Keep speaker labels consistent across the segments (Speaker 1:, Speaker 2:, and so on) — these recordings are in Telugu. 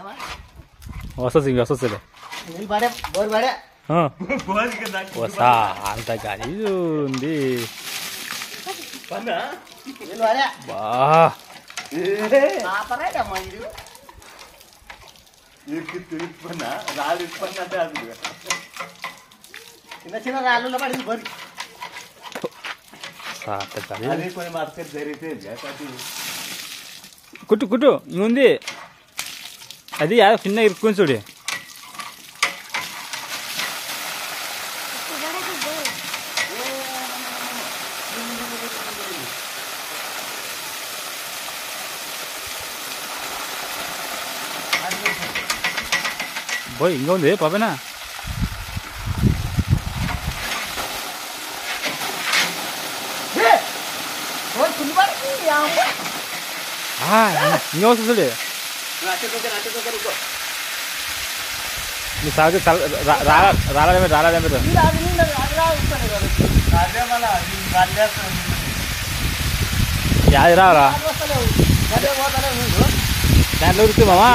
Speaker 1: వస్తుంది ఇంక వస్తుంది
Speaker 2: నీళ్ళు పడే బోరు పడే
Speaker 1: వస్తా అంత గలీజు ఉంది
Speaker 2: నీళ్ళు పడే
Speaker 1: బా
Speaker 2: ఆపరాడమ్మా ఇది చిన్న చిన్న రాళ్ళు పడింది బోరు
Speaker 1: అంత గలీజు కుట్టు కుట్టు ఇంకుంది అది యాదో చిన్న ఇరుక్కుని చూడు పోయి ఇంకా ఉంది పాపేనా
Speaker 2: బోరు కుళ్ళు పడింది అమ్మ
Speaker 1: ఆ, ఇంకా వస్తుంది చూడు నీ సాగు రాలేదే రాలేదే మీరు
Speaker 2: నీళ్ళు అది నీళ్ళు అది రా ఉంటాను
Speaker 1: యాది రావరా
Speaker 2: వస్తలేవు అదే పోతలేవు నీళ్ళు
Speaker 1: దాంట్లో ఉరుకుతుంది మామా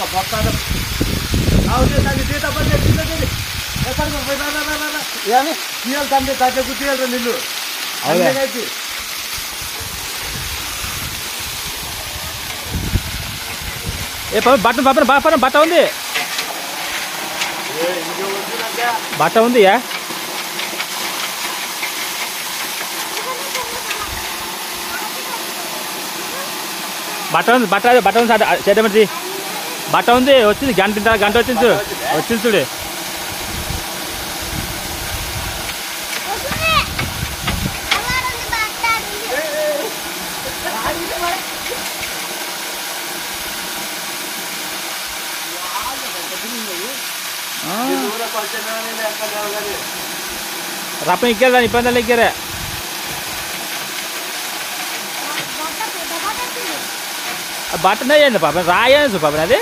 Speaker 2: ఏమి
Speaker 3: తీయాలి తండ్రి తగ్గకు తీయాలి నిల్లు
Speaker 1: అవునా
Speaker 3: కలిపి
Speaker 1: ఏ పాప బట్ట పాపన బాపన బట్ట ఉంది బట్ట ఉంది యా బట్ట ఉంది బట్ట అదే బట్ట ఉంది చేద్దామండి బట్ట ఉంది వచ్చింది గంట తింటా గంట వచ్చింది చూడు వచ్చింది చూడు ఆ, రప్ప ఇక్కారు ఇబ్బంది ఇక్కారే బట్టనే అయ్యింది పాప రాయేది పాప అది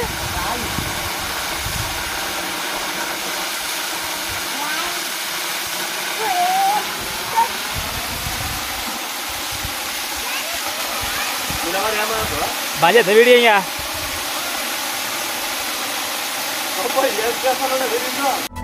Speaker 1: బాగా వీడియో ఇంకా
Speaker 3: ఏం చేస్తానో